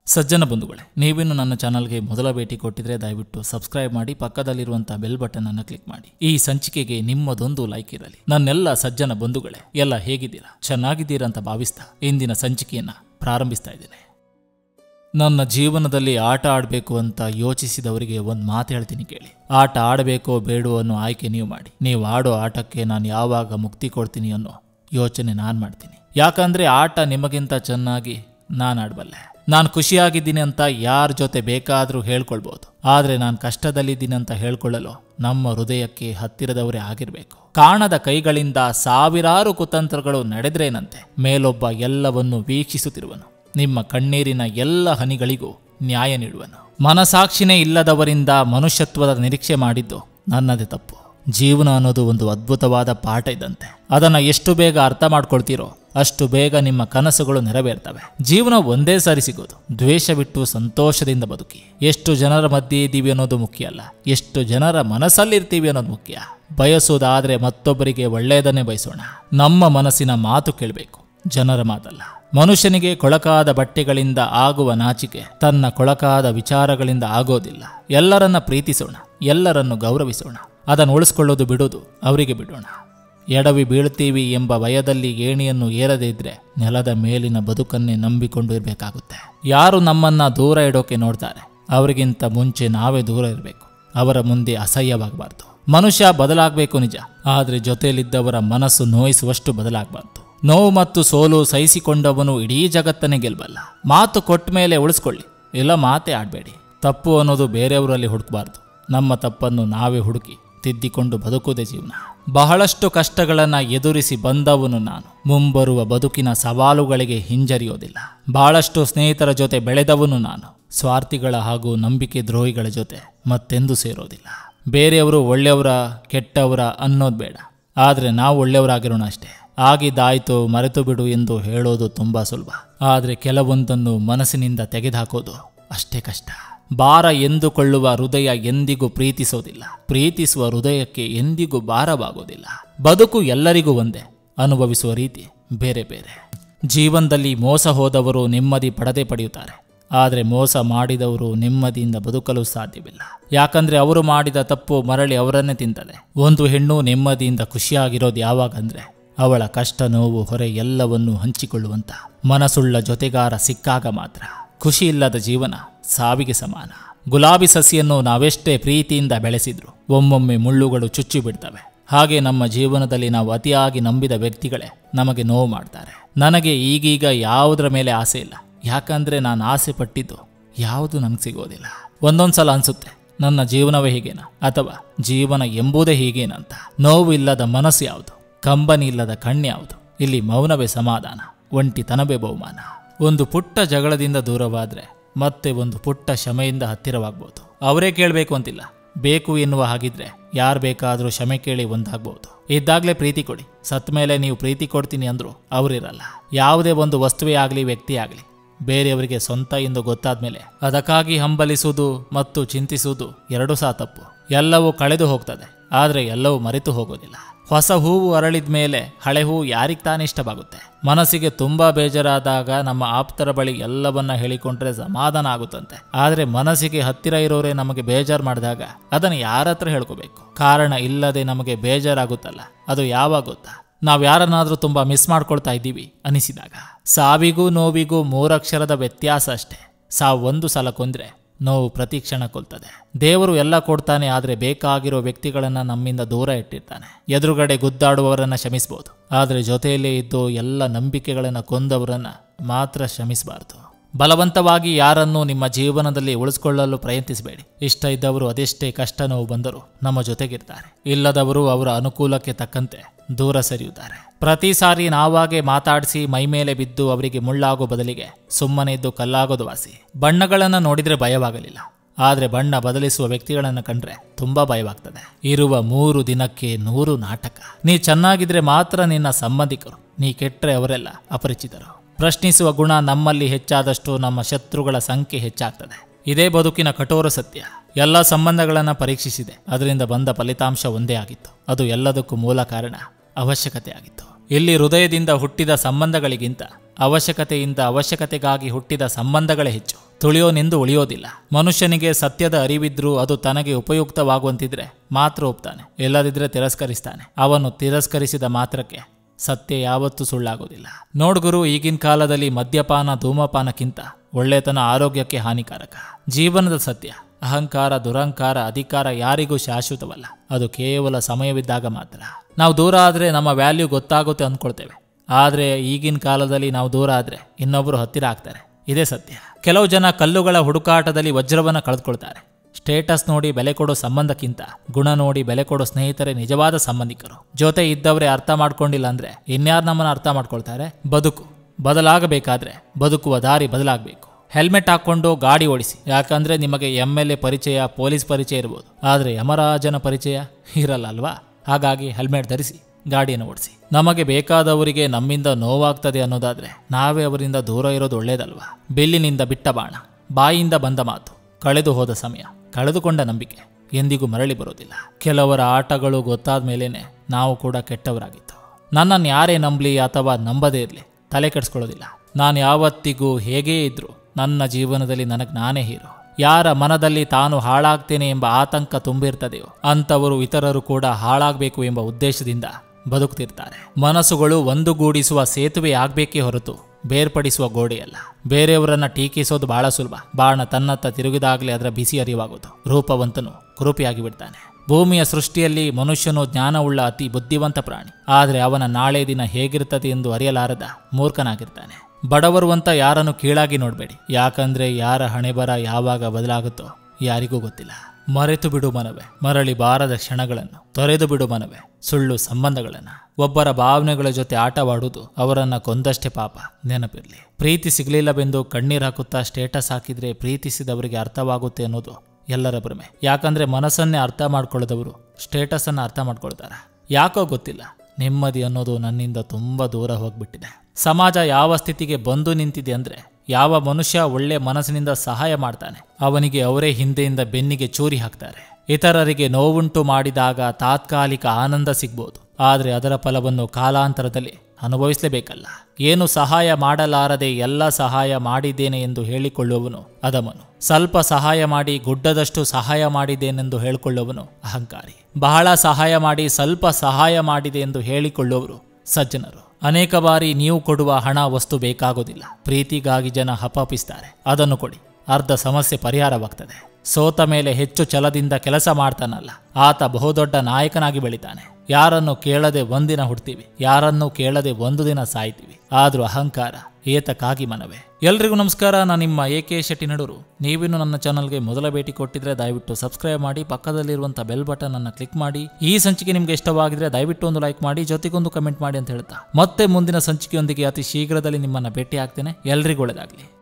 ಸಜ್ಜನ ಬಂಧುಗಳೇ ನೀವಿನ್ನು ನನ್ನ ಚಾನಲ್ಗೆ ಮೊದಲ ಭೇಟಿ ಕೊಟ್ಟಿದ್ರೆ ದಯವಿಟ್ಟು ಸಬ್ಸ್ಕ್ರೈಬ್ ಮಾಡಿ ಪಕ್ಕದಲ್ಲಿರುವಂತಹ ಬೆಲ್ ಬಟನ್ ಅನ್ನು ಕ್ಲಿಕ್ ಮಾಡಿ ಈ ಸಂಚಿಕೆಗೆ ನಿಮ್ಮದೊಂದು ಲೈಕ್ ಇರಲಿ ನನ್ನೆಲ್ಲ ಸಜ್ಜನ ಬಂಧುಗಳೇ ಎಲ್ಲ ಹೇಗಿದ್ದೀರಾ ಚೆನ್ನಾಗಿದ್ದೀರಾ ಅಂತ ಭಾವಿಸ್ತಾ ಇಂದಿನ ಸಂಚಿಕೆಯನ್ನ ಪ್ರಾರಂಭಿಸ್ತಾ ಇದ್ದೇನೆ ನನ್ನ ಜೀವನದಲ್ಲಿ ಆಟ ಆಡಬೇಕು ಅಂತ ಯೋಚಿಸಿದವರಿಗೆ ಒಂದು ಮಾತು ಹೇಳ್ತೀನಿ ಕೇಳಿ ಆಟ ಆಡಬೇಕೋ ಬೇಡೋ ಅನ್ನೋ ಆಯ್ಕೆ ನೀವು ಮಾಡಿ ನೀವು ಆಡೋ ಆಟಕ್ಕೆ ನಾನು ಯಾವಾಗ ಮುಕ್ತಿ ಕೊಡ್ತೀನಿ ಅನ್ನೋ ಯೋಚನೆ ನಾನು ಮಾಡ್ತೀನಿ ಯಾಕಂದ್ರೆ ಆಟ ನಿಮಗಿಂತ ಚೆನ್ನಾಗಿ ನಾನು ಆಡಬಲ್ಲೆ ನಾನು ಖುಷಿಯಾಗಿದ್ದೀನಿ ಅಂತ ಯಾರ ಜೊತೆ ಬೇಕಾದರೂ ಹೇಳ್ಕೊಳ್ಬೋದು ಆದರೆ ನಾನು ಕಷ್ಟದಲ್ಲಿದ್ದೀನಿ ಅಂತ ಹೇಳ್ಕೊಳ್ಳಲು ನಮ್ಮ ಹೃದಯಕ್ಕೆ ಹತ್ತಿರದವರೇ ಆಗಿರಬೇಕು ಕಾಣದ ಕೈಗಳಿಂದ ಸಾವಿರಾರು ಕುತಂತ್ರಗಳು ನಡೆದ್ರೇನಂತೆ ಮೇಲೊಬ್ಬ ಎಲ್ಲವನ್ನು ವೀಕ್ಷಿಸುತ್ತಿರುವನು ನಿಮ್ಮ ಕಣ್ಣೀರಿನ ಎಲ್ಲ ಹನಿಗಳಿಗೂ ನ್ಯಾಯ ನೀಡುವನು ಮನಸಾಕ್ಷಿನೇ ಇಲ್ಲದವರಿಂದ ಮನುಷ್ಯತ್ವದ ನಿರೀಕ್ಷೆ ಮಾಡಿದ್ದು ನನ್ನದೇ ತಪ್ಪು ಜೀವನ ಅನ್ನೋದು ಒಂದು ಅದ್ಭುತವಾದ ಪಾಠ ಇದ್ದಂತೆ ಅದನ್ನ ಎಷ್ಟು ಬೇಗ ಅರ್ಥ ಮಾಡ್ಕೊಳ್ತೀರೋ ಅಷ್ಟು ಬೇಗ ನಿಮ್ಮ ಕನಸುಗಳು ನೆರವೇರ್ತವೆ ಜೀವನ ಒಂದೇ ಸಾರಿ ಸಿಗೋದು ದ್ವೇಷ ಬಿಟ್ಟು ಸಂತೋಷದಿಂದ ಬದುಕಿ ಎಷ್ಟು ಜನರ ಮಧ್ಯೆ ಇದ್ದೀವಿ ಅನ್ನೋದು ಮುಖ್ಯ ಅಲ್ಲ ಎಷ್ಟು ಜನರ ಮನಸ್ಸಲ್ಲಿರ್ತೀವಿ ಅನ್ನೋದು ಮುಖ್ಯ ಬಯಸೋದಾದ್ರೆ ಮತ್ತೊಬ್ಬರಿಗೆ ಒಳ್ಳೆಯದನ್ನೇ ಬಯಸೋಣ ನಮ್ಮ ಮನಸ್ಸಿನ ಮಾತು ಕೇಳಬೇಕು ಜನರ ಮಾತಲ್ಲ ಮನುಷ್ಯನಿಗೆ ಕೊಳಕಾದ ಬಟ್ಟೆಗಳಿಂದ ಆಗುವ ನಾಚಿಕೆ ತನ್ನ ಕೊಳಕಾದ ವಿಚಾರಗಳಿಂದ ಆಗೋದಿಲ್ಲ ಎಲ್ಲರನ್ನ ಪ್ರೀತಿಸೋಣ ಎಲ್ಲರನ್ನು ಗೌರವಿಸೋಣ ಅದನ್ನು ಉಳಿಸ್ಕೊಳ್ಳೋದು ಬಿಡೋದು ಅವರಿಗೆ ಬಿಡೋಣ ಎಡವಿ ಬೀಳ್ತೀವಿ ಎಂಬ ಭಯದಲ್ಲಿ ಏಣಿಯನ್ನು ಏರದೇ ಇದ್ರೆ ನೆಲದ ಮೇಲಿನ ಬದುಕನ್ನೇ ನಂಬಿಕೊಂಡು ಇರಬೇಕಾಗುತ್ತೆ ಯಾರು ನಮ್ಮನ್ನ ದೂರ ಇಡೋಕೆ ನೋಡ್ತಾರೆ ಅವರಿಗಿಂತ ಮುಂಚೆ ನಾವೇ ದೂರ ಇರಬೇಕು ಅವರ ಮುಂದೆ ಅಸಹ್ಯವಾಗಬಾರ್ದು ಮನುಷ್ಯ ಬದಲಾಗಬೇಕು ನಿಜ ಆದರೆ ಜೊತೆಯಲ್ಲಿದ್ದವರ ಮನಸ್ಸು ನೋಯಿಸುವಷ್ಟು ಬದಲಾಗಬಾರ್ದು ನೋವು ಮತ್ತು ಸೋಲು ಸಹಿಸಿಕೊಂಡವನು ಇಡೀ ಜಗತ್ತನ್ನೇ ಗೆಲ್ಬಲ್ಲ ಮಾತು ಕೊಟ್ಟ ಮೇಲೆ ಉಳಿಸ್ಕೊಳ್ಳಿ ಇಲ್ಲ ಮಾತೇ ಆಡಬೇಡಿ ತಪ್ಪು ಅನ್ನೋದು ಬೇರೆಯವರಲ್ಲಿ ಹುಡುಕಬಾರ್ದು ನಮ್ಮ ತಪ್ಪನ್ನು ನಾವೇ ಹುಡುಕಿ ತಿದ್ದಿಕೊಂಡು ಬದುಕುವುದೇ ಜೀವನ ಬಹಳಷ್ಟು ಕಷ್ಟಗಳನ್ನ ಎದುರಿಸಿ ಬಂದವನು ನಾನು ಮುಂಬರುವ ಬದುಕಿನ ಸವಾಲುಗಳಿಗೆ ಹಿಂಜರಿಯೋದಿಲ್ಲ ಬಹಳಷ್ಟು ಸ್ನೇಹಿತರ ಜೊತೆ ಬೆಳೆದವನು ನಾನು ಸ್ವಾರ್ಥಿಗಳ ಹಾಗೂ ನಂಬಿಕೆ ದ್ರೋಹಿಗಳ ಜೊತೆ ಮತ್ತೆಂದೂ ಸೇರೋದಿಲ್ಲ ಬೇರೆಯವರು ಒಳ್ಳೆಯವರ ಕೆಟ್ಟವರ ಅನ್ನೋದು ಬೇಡ ಆದರೆ ನಾವು ಒಳ್ಳೆಯವರಾಗಿರೋಣ ಅಷ್ಟೇ ಆಗಿದ್ದಾಯ್ತು ಮರೆತು ಬಿಡು ಎಂದು ಹೇಳೋದು ತುಂಬಾ ಸುಲಭ ಆದರೆ ಕೆಲವೊಂದನ್ನು ಮನಸ್ಸಿನಿಂದ ತೆಗೆದುಹಾಕೋದು ಅಷ್ಟೇ ಕಷ್ಟ ಭಾರ ಎಂದುಕೊಳ್ಳುವ ಹೃದಯ ಎಂದಿಗೂ ಪ್ರೀತಿಸೋದಿಲ್ಲ ಪ್ರೀತಿಸುವ ಹೃದಯಕ್ಕೆ ಎಂದಿಗೂ ಭಾರವಾಗೋದಿಲ್ಲ ಬದುಕು ಎಲ್ಲರಿಗೂ ಒಂದೇ ಅನುಭವಿಸುವ ರೀತಿ ಬೇರೆ ಬೇರೆ ಜೀವನದಲ್ಲಿ ಮೋಸ ಹೋದವರು ನೆಮ್ಮದಿ ಪಡೆದೇ ಪಡೆಯುತ್ತಾರೆ ಆದರೆ ಮೋಸ ಮಾಡಿದವರು ನೆಮ್ಮದಿಯಿಂದ ಬದುಕಲು ಸಾಧ್ಯವಿಲ್ಲ ಯಾಕಂದ್ರೆ ಅವರು ಮಾಡಿದ ತಪ್ಪು ಮರಳಿ ಅವರನ್ನೇ ತಿಂತದೆ ಒಂದು ಹೆಣ್ಣು ನೆಮ್ಮದಿಯಿಂದ ಖುಷಿಯಾಗಿರೋದು ಯಾವಾಗಂದ್ರೆ ಅವಳ ಕಷ್ಟ ನೋವು ಹೊರೆ ಎಲ್ಲವನ್ನೂ ಹಂಚಿಕೊಳ್ಳುವಂತ ಮನಸ್ಸುಳ್ಳ ಜೊತೆಗಾರ ಸಿಕ್ಕಾಗ ಮಾತ್ರ ಖುಷಿ ಇಲ್ಲದ ಜೀವನ ಸಾವಿಗೆ ಸಮಾನ ಗುಲಾಬಿ ಸಸಿಯನ್ನು ನಾವೆಷ್ಟೇ ಪ್ರೀತಿಯಿಂದ ಬೆಳೆಸಿದ್ರು ಒಮ್ಮೊಮ್ಮೆ ಮುಳ್ಳುಗಳು ಚುಚ್ಚಿ ಬಿಡ್ತವೆ ಹಾಗೆ ನಮ್ಮ ಜೀವನದಲ್ಲಿ ನಾವು ಅತಿಯಾಗಿ ನಂಬಿದ ವ್ಯಕ್ತಿಗಳೇ ನಮಗೆ ನೋವು ಮಾಡ್ತಾರೆ ನನಗೆ ಈಗೀಗ ಯಾವುದರ ಮೇಲೆ ಆಸೆ ಇಲ್ಲ ಯಾಕಂದ್ರೆ ನಾನು ಆಸೆ ಪಟ್ಟಿದ್ದು ಯಾವುದು ನನಗೆ ಸಿಗೋದಿಲ್ಲ ಒಂದೊಂದು ಸಲ ಅನ್ಸುತ್ತೆ ನನ್ನ ಜೀವನವೇ ಹೀಗೇನಾ ಅಥವಾ ಜೀವನ ಎಂಬುದೇ ಹೀಗೇನಂತ ನೋವು ಇಲ್ಲದ ಮನಸ್ಸು ಯಾವುದು ಕಂಬನಿ ಇಲ್ಲದ ಕಣ್ಯಾವುದು ಇಲ್ಲಿ ಮೌನವೇ ಸಮಾಧಾನ ಒಂಟಿತನವೇ ಬಹುಮಾನ ಒಂದು ಪುಟ್ಟ ಜಗಳದಿಂದ ದೂರವಾದ್ರೆ ಮತ್ತೆ ಒಂದು ಪುಟ್ಟ ಕ್ಷಮೆಯಿಂದ ಹತ್ತಿರವಾಗ್ಬೋದು ಅವರೇ ಕೇಳಬೇಕು ಅಂತಿಲ್ಲ ಬೇಕು ಎನ್ನುವ ಹಾಗಿದ್ರೆ ಯಾರು ಬೇಕಾದರೂ ಕ್ಷಮೆ ಕೇಳಿ ಒಂದಾಗ್ಬೋದು ಇದ್ದಾಗಲೇ ಪ್ರೀತಿ ಕೊಡಿ ಸತ್ ಮೇಲೆ ನೀವು ಪ್ರೀತಿ ಕೊಡ್ತೀನಿ ಅಂದ್ರು ಅವರಿರಲ್ಲ ಯಾವುದೇ ಒಂದು ವಸ್ತುವೇ ಆಗಲಿ ವ್ಯಕ್ತಿ ಆಗಲಿ ಬೇರೆಯವರಿಗೆ ಸ್ವಂತ ಎಂದು ಗೊತ್ತಾದ್ಮೇಲೆ ಅದಕ್ಕಾಗಿ ಹಂಬಲಿಸುವುದು ಮತ್ತು ಚಿಂತಿಸುವುದು ಎರಡೂ ಸಹ ತಪ್ಪು ಎಲ್ಲವೂ ಕಳೆದು ಹೋಗ್ತದೆ ಆದರೆ ಎಲ್ಲವೂ ಮರೆತು ಹೋಗೋದಿಲ್ಲ ಹೊಸ ಹೂವು ಅರಳಿದ ಮೇಲೆ ಹಳೆ ಹೂವು ಯಾರಿಗೆ ತಾನೇ ಇಷ್ಟವಾಗುತ್ತೆ ಮನಸ್ಸಿಗೆ ತುಂಬಾ ಬೇಜಾರಾದಾಗ ನಮ್ಮ ಆಪ್ತರ ಬಳಿ ಎಲ್ಲವನ್ನ ಹೇಳಿಕೊಂಡ್ರೆ ಸಮಾಧಾನ ಆಗುತ್ತಂತೆ ಆದರೆ ಮನಸ್ಸಿಗೆ ಹತ್ತಿರ ಇರೋರೇ ನಮಗೆ ಬೇಜಾರು ಮಾಡಿದಾಗ ಅದನ್ನು ಯಾರ ಹತ್ರ ಹೇಳ್ಕೋಬೇಕು ಕಾರಣ ಇಲ್ಲದೆ ನಮಗೆ ಬೇಜಾರಾಗುತ್ತಲ್ಲ ಅದು ಯಾವಾಗ ಗೊತ್ತಾ ನಾವು ಯಾರನ್ನಾದ್ರೂ ತುಂಬಾ ಮಿಸ್ ಮಾಡ್ಕೊಳ್ತಾ ಇದ್ದೀವಿ ಅನಿಸಿದಾಗ ಸಾವಿಗೂ ನೋವಿಗೂ ಮೂರಕ್ಷರದ ವ್ಯತ್ಯಾಸ ಅಷ್ಟೇ ಸಾವು ಒಂದು ಸಲ ಕೊಂದ್ರೆ ನೋವು ಪ್ರತಿ ಕ್ಷಣ ಕೊಲ್ತದೆ ದೇವರು ಎಲ್ಲ ಕೊಡ್ತಾನೆ ಆದರೆ ಬೇಕಾಗಿರೋ ವ್ಯಕ್ತಿಗಳನ್ನ ನಮ್ಮಿಂದ ದೂರ ಇಟ್ಟಿರ್ತಾನೆ ಎದುರುಗಡೆ ಗುದ್ದಾಡುವವರನ್ನ ಕ್ಷಮಿಸ್ಬೋದು ಆದರೆ ಜೊತೆಯಲ್ಲೇ ಇದ್ದು ಎಲ್ಲ ನಂಬಿಕೆಗಳನ್ನ ಕೊಂದವರನ್ನ ಮಾತ್ರ ಕ್ಷಮಿಸಬಾರ್ದು ಬಲವಂತವಾಗಿ ಯಾರನ್ನೂ ನಿಮ್ಮ ಜೀವನದಲ್ಲಿ ಉಳಿಸ್ಕೊಳ್ಳಲು ಪ್ರಯತ್ನಿಸಬೇಡಿ ಇಷ್ಟ ಇದ್ದವರು ಅದೆಷ್ಟೇ ಕಷ್ಟ ನೋವು ಬಂದರೂ ನಮ್ಮ ಜೊತೆಗಿರ್ತಾರೆ ಇಲ್ಲದವರು ಅವರ ಅನುಕೂಲಕ್ಕೆ ತಕ್ಕಂತೆ ದೂರ ಸರಿಯುತ್ತಾರೆ ಪ್ರತಿ ಸಾರಿ ನಾವಾಗೆ ಮಾತಾಡಿಸಿ ಮೈಮೇಲೆ ಬಿದ್ದು ಅವರಿಗೆ ಮುಳ್ಳಾಗೋ ಬದಲಿಗೆ ಸುಮ್ಮನೆ ಇದ್ದು ಕಲ್ಲಾಗೋದು ವಾಸಿ ಬಣ್ಣಗಳನ್ನ ನೋಡಿದ್ರೆ ಭಯವಾಗಲಿಲ್ಲ ಆದ್ರೆ ಬಣ್ಣ ಬದಲಿಸುವ ವ್ಯಕ್ತಿಗಳನ್ನ ಕಂಡ್ರೆ ತುಂಬಾ ಭಯವಾಗ್ತದೆ ಇರುವ ಮೂರು ದಿನಕ್ಕೆ ನೂರು ನಾಟಕ ನೀ ಚೆನ್ನಾಗಿದ್ರೆ ಮಾತ್ರ ನಿನ್ನ ಸಂಬಂಧಿಕರು ನೀ ಕೆಟ್ರೆ ಅವರೆಲ್ಲ ಅಪರಿಚಿತರು ಪ್ರಶ್ನಿಸುವ ಗುಣ ನಮ್ಮಲ್ಲಿ ಹೆಚ್ಚಾದಷ್ಟು ನಮ್ಮ ಶತ್ರುಗಳ ಸಂಖ್ಯೆ ಹೆಚ್ಚಾಗ್ತದೆ ಇದೇ ಬದುಕಿನ ಕಠೋರ ಸತ್ಯ ಎಲ್ಲ ಸಂಬಂಧಗಳನ್ನು ಪರೀಕ್ಷಿಸಿದೆ ಅದರಿಂದ ಬಂದ ಫಲಿತಾಂಶ ಒಂದೇ ಆಗಿತ್ತು ಅದು ಎಲ್ಲದಕ್ಕೂ ಮೂಲ ಕಾರಣ ಅವಶ್ಯಕತೆ ಆಗಿತ್ತು ಇಲ್ಲಿ ಹೃದಯದಿಂದ ಹುಟ್ಟಿದ ಸಂಬಂಧಗಳಿಗಿಂತ ಅವಶ್ಯಕತೆಯಿಂದ ಅವಶ್ಯಕತೆಗಾಗಿ ಹುಟ್ಟಿದ ಸಂಬಂಧಗಳೇ ಹೆಚ್ಚು ತುಳಿಯೋನೆಂದು ಉಳಿಯೋದಿಲ್ಲ ಮನುಷ್ಯನಿಗೆ ಸತ್ಯದ ಅರಿವಿದ್ರೂ ಅದು ತನಗೆ ಉಪಯುಕ್ತವಾಗುವಂತಿದ್ರೆ ಮಾತ್ರ ಒಪ್ತಾನೆ ಇಲ್ಲದಿದ್ರೆ ತಿರಸ್ಕರಿಸ್ತಾನೆ ಅವನು ತಿರಸ್ಕರಿಸಿದ ಮಾತ್ರಕ್ಕೆ ಸತ್ಯ ಯಾವತ್ತೂ ಸುಳ್ಳಾಗೋದಿಲ್ಲ ನೋಡ್ಗುರು ಈಗಿನ ಕಾಲದಲ್ಲಿ ಮದ್ಯಪಾನ ಧೂಮಪಾನಕ್ಕಿಂತ ಒಳ್ಳೆತನ ಆರೋಗ್ಯಕ್ಕೆ ಹಾನಿಕಾರಕ ಜೀವನದ ಸತ್ಯ ಅಹಂಕಾರ ದುರಹಂಕಾರ ಅಧಿಕಾರ ಯಾರಿಗೂ ಶಾಶ್ವತವಲ್ಲ ಅದು ಕೇವಲ ಸಮಯವಿದ್ದಾಗ ಮಾತ್ರ ನಾವು ದೂರ ಆದರೆ ನಮ್ಮ ವ್ಯಾಲ್ಯೂ ಗೊತ್ತಾಗುತ್ತೆ ಅಂದ್ಕೊಳ್ತೇವೆ ಆದರೆ ಈಗಿನ ಕಾಲದಲ್ಲಿ ನಾವು ದೂರ ಆದರೆ ಇನ್ನೊಬ್ಬರು ಹತ್ತಿರ ಆಗ್ತಾರೆ ಇದೇ ಸತ್ಯ ಕೆಲವು ಜನ ಕಲ್ಲುಗಳ ಹುಡುಕಾಟದಲ್ಲಿ ವಜ್ರವನ್ನು ಕಳೆದುಕೊಳ್ತಾರೆ ಸ್ಟೇಟಸ್ ನೋಡಿ ಬೆಲೆ ಕೊಡೋ ಸಂಬಂಧಕ್ಕಿಂತ ಗುಣ ನೋಡಿ ಬೆಲೆ ಕೊಡೋ ಸ್ನೇಹಿತರೆ ನಿಜವಾದ ಸಂಬಂಧಿಕರು ಜೊತೆ ಇದ್ದವರೇ ಅರ್ಥ ಮಾಡ್ಕೊಂಡಿಲ್ಲ ಅಂದ್ರೆ ಇನ್ಯಾರು ನಮ್ಮನ್ನ ಅರ್ಥ ಮಾಡ್ಕೊಳ್ತಾರೆ ಬದುಕು ಬದಲಾಗಬೇಕಾದ್ರೆ ಬದುಕುವ ದಾರಿ ಬದಲಾಗಬೇಕು ಹೆಲ್ಮೆಟ್ ಹಾಕೊಂಡು ಗಾಡಿ ಓಡಿಸಿ ಯಾಕಂದ್ರೆ ನಿಮಗೆ ಎಮ್ ಎಲ್ ಎ ಪರಿಚಯ ಪೊಲೀಸ್ ಪರಿಚಯ ಇರ್ಬೋದು ಆದರೆ ಯಮರಾಜನ ಪರಿಚಯ ಇರಲ್ಲ ಅಲ್ವಾ ಹಾಗಾಗಿ ಹೆಲ್ಮೆಟ್ ಧರಿಸಿ ಗಾಡಿಯನ್ನು ಓಡಿಸಿ ನಮಗೆ ಬೇಕಾದವರಿಗೆ ನಮ್ಮಿಂದ ನೋವಾಗ್ತದೆ ಅನ್ನೋದಾದ್ರೆ ನಾವೇ ಅವರಿಂದ ದೂರ ಇರೋದು ಒಳ್ಳೇದಲ್ವಾ ಬಿಲ್ಲಿನಿಂದ ಬಿಟ್ಟ ಬಾಣ ಬಾಯಿಯಿಂದ ಬಂದ ಮಾತು ಕಳೆದು ಹೋದ ಸಮಯ ಕಳೆದುಕೊಂಡ ನಂಬಿಕೆ ಎಂದಿಗೂ ಮರಳಿ ಬರೋದಿಲ್ಲ ಕೆಲವರ ಆಟಗಳು ಗೊತ್ತಾದ ಮೇಲೇನೆ ನಾವು ಕೂಡ ಕೆಟ್ಟವರಾಗಿತ್ತು ನನ್ನನ್ನು ಯಾರೇ ನಂಬಲಿ ಅಥವಾ ನಂಬದೇ ಇರಲಿ ತಲೆ ಕೆಡಿಸ್ಕೊಳ್ಳೋದಿಲ್ಲ ನಾನು ಯಾವತ್ತಿಗೂ ಹೇಗೇ ಇದ್ರು ನನ್ನ ಜೀವನದಲ್ಲಿ ನನಗೆ ನಾನೇ ಹೀರೋ ಯಾರ ಮನದಲ್ಲಿ ತಾನು ಹಾಳಾಗ್ತೇನೆ ಎಂಬ ಆತಂಕ ತುಂಬಿರ್ತದೆಯೋ ಅಂಥವರು ಇತರರು ಕೂಡ ಹಾಳಾಗಬೇಕು ಎಂಬ ಉದ್ದೇಶದಿಂದ ಬದುಕ್ತಿರ್ತಾರೆ ಮನಸ್ಸುಗಳು ಒಂದುಗೂಡಿಸುವ ಸೇತುವೆ ಆಗ್ಬೇಕೇ ಹೊರತು ಬೇರ್ಪಡಿಸುವ ಗೋಡೆಯಲ್ಲ ಬೇರೆಯವರನ್ನ ಟೀಕಿಸೋದು ಬಹಳ ಸುಲಭ ಬಾಣ ತನ್ನತ್ತ ತಿರುಗಿದಾಗಲೇ ಅದರ ಬಿಸಿ ಅರಿವಾಗೋದು ರೂಪವಂತನು ಕುರುಪಿಯಾಗಿ ಬಿಡ್ತಾನೆ ಭೂಮಿಯ ಸೃಷ್ಟಿಯಲ್ಲಿ ಮನುಷ್ಯನು ಜ್ಞಾನವುಳ್ಳ ಅತಿ ಬುದ್ಧಿವಂತ ಪ್ರಾಣಿ ಆದರೆ ಅವನ ನಾಳೆ ದಿನ ಹೇಗಿರ್ತದೆ ಎಂದು ಅರಿಯಲಾರದ ಮೂರ್ಖನಾಗಿರ್ತಾನೆ ಬಡವರು ಅಂತ ಯಾರನ್ನು ಕೀಳಾಗಿ ನೋಡಬೇಡಿ ಯಾಕಂದ್ರೆ ಯಾರ ಹಣೆಬರ ಯಾವಾಗ ಬದಲಾಗುತ್ತೋ ಯಾರಿಗೂ ಗೊತ್ತಿಲ್ಲ ಮರೆತು ಬಿಡು ಮನವೇ ಮರಳಿ ಬಾರದ ಕ್ಷಣಗಳನ್ನು ತೊರೆದು ಬಿಡು ಮನವೇ ಸುಳ್ಳು ಸಂಬಂಧಗಳನ್ನ ಒಬ್ಬರ ಭಾವನೆಗಳ ಜೊತೆ ಆಟವಾಡುವುದು ಅವರನ್ನ ಕೊಂದಷ್ಟೇ ಪಾಪ ನೆನಪಿರ್ಲಿ ಪ್ರೀತಿ ಸಿಗ್ಲಿಲ್ಲವೆಂದು ಕಣ್ಣೀರ್ ಹಾಕುತ್ತಾ ಸ್ಟೇಟಸ್ ಹಾಕಿದ್ರೆ ಪ್ರೀತಿಸಿದವರಿಗೆ ಅರ್ಥವಾಗುತ್ತೆ ಅನ್ನೋದು ಎಲ್ಲರ ಭ್ರಮೆ ಯಾಕಂದ್ರೆ ಮನಸ್ಸನ್ನೇ ಅರ್ಥ ಮಾಡ್ಕೊಳ್ಳದವರು ಸ್ಟೇಟಸ್ ಅನ್ನ ಅರ್ಥ ಮಾಡ್ಕೊಳ್ತಾರ ಯಾಕೋ ಗೊತ್ತಿಲ್ಲ ನೆಮ್ಮದಿ ಅನ್ನೋದು ನನ್ನಿಂದ ತುಂಬಾ ದೂರ ಹೋಗ್ಬಿಟ್ಟಿದೆ ಸಮಾಜ ಯಾವ ಸ್ಥಿತಿಗೆ ಬಂದು ನಿಂತಿದೆ ಅಂದ್ರೆ ಯಾವ ಮನುಷ್ಯ ಒಳ್ಳೆ ಮನಸ್ಸಿನಿಂದ ಸಹಾಯ ಮಾಡ್ತಾನೆ ಅವನಿಗೆ ಅವರೇ ಹಿಂದೆಯಿಂದ ಬೆನ್ನಿಗೆ ಚೂರಿ ಹಾಕ್ತಾರೆ ಇತರರಿಗೆ ನೋವುಂಟು ಮಾಡಿದಾಗ ತಾತ್ಕಾಲಿಕ ಆನಂದ ಸಿಗ್ಬೋದು ಆದರೆ ಅದರ ಫಲವನ್ನು ಕಾಲಾಂತರದಲ್ಲಿ ಅನುಭವಿಸಲೇಬೇಕಲ್ಲ ಏನು ಸಹಾಯ ಮಾಡಲಾರದೆ ಎಲ್ಲ ಸಹಾಯ ಮಾಡಿದ್ದೇನೆ ಎಂದು ಹೇಳಿಕೊಳ್ಳುವವನು ಅದಮನು ಸ್ವಲ್ಪ ಸಹಾಯ ಮಾಡಿ ಗುಡ್ಡದಷ್ಟು ಸಹಾಯ ಮಾಡಿದ್ದೇನೆಂದು ಹೇಳಿಕೊಳ್ಳುವವನು ಅಹಂಕಾರಿ ಬಹಳ ಸಹಾಯ ಮಾಡಿ ಸ್ವಲ್ಪ ಸಹಾಯ ಮಾಡಿದೆ ಎಂದು ಹೇಳಿಕೊಳ್ಳುವವರು ಸಜ್ಜನರು ಅನೇಕ ಬಾರಿ ನೀವು ಕೊಡುವ ಹಣ ವಸ್ತು ಬೇಕಾಗೋದಿಲ್ಲ ಪ್ರೀತಿಗಾಗಿ ಜನ ಹಪಾಪಿಸ್ತಾರೆ ಅದನ್ನು ಕೊಡಿ ಅರ್ಧ ಸಮಸ್ಯೆ ಪರಿಹಾರವಾಗ್ತದೆ ಸೋತ ಮೇಲೆ ಹೆಚ್ಚು ಛಲದಿಂದ ಕೆಲಸ ಮಾಡ್ತಾನಲ್ಲ ಆತ ಬಹುದೊಡ್ಡ ನಾಯಕನಾಗಿ ಬೆಳಿತಾನೆ ಯಾರನ್ನು ಕೇಳದೆ ಒಂದಿನ ಹುಡ್ತೀವಿ ಯಾರನ್ನು ಕೇಳದೆ ಒಂದು ದಿನ ಸಾಯ್ತೀವಿ ಆದ್ರೂ ಅಹಂಕಾರ ಏತಕ್ಕಾಗಿ ಮನವೇ ಎಲ್ರಿಗೂ ನಮಸ್ಕಾರ ನಾನು ನಿಮ್ಮ ಎ ಕೆ ಶೆಟ್ಟಿ ನಡೂರು ನೀವಿನ್ನು ನನ್ನ ಚಾನಲ್ಗೆ ಮೊದಲ ಭೇಟಿ ಕೊಟ್ಟಿದ್ರೆ ದಯವಿಟ್ಟು ಸಬ್ಸ್ಕ್ರೈಬ್ ಮಾಡಿ ಪಕ್ಕದಲ್ಲಿರುವಂಥ ಬೆಲ್ ಬಟನ್ ಅನ್ನು ಕ್ಲಿಕ್ ಮಾಡಿ ಈ ಸಂಚಿಕೆ ನಿಮ್ಗೆ ಇಷ್ಟವಾಗಿದ್ರೆ ದಯವಿಟ್ಟು ಒಂದು ಲೈಕ್ ಮಾಡಿ ಜೊತೆಗೊಂದು ಕಮೆಂಟ್ ಮಾಡಿ ಅಂತ ಹೇಳ್ತಾ ಮತ್ತೆ ಮುಂದಿನ ಸಂಚಿಕೆಯೊಂದಿಗೆ ಅತಿ ಶೀಘ್ರದಲ್ಲಿ ನಿಮ್ಮನ್ನ ಭೇಟಿ ಆಗ್ತೇನೆ ಎಲ್ರಿಗೂ ಒಳ್ಳೆದಾಗ್ಲಿ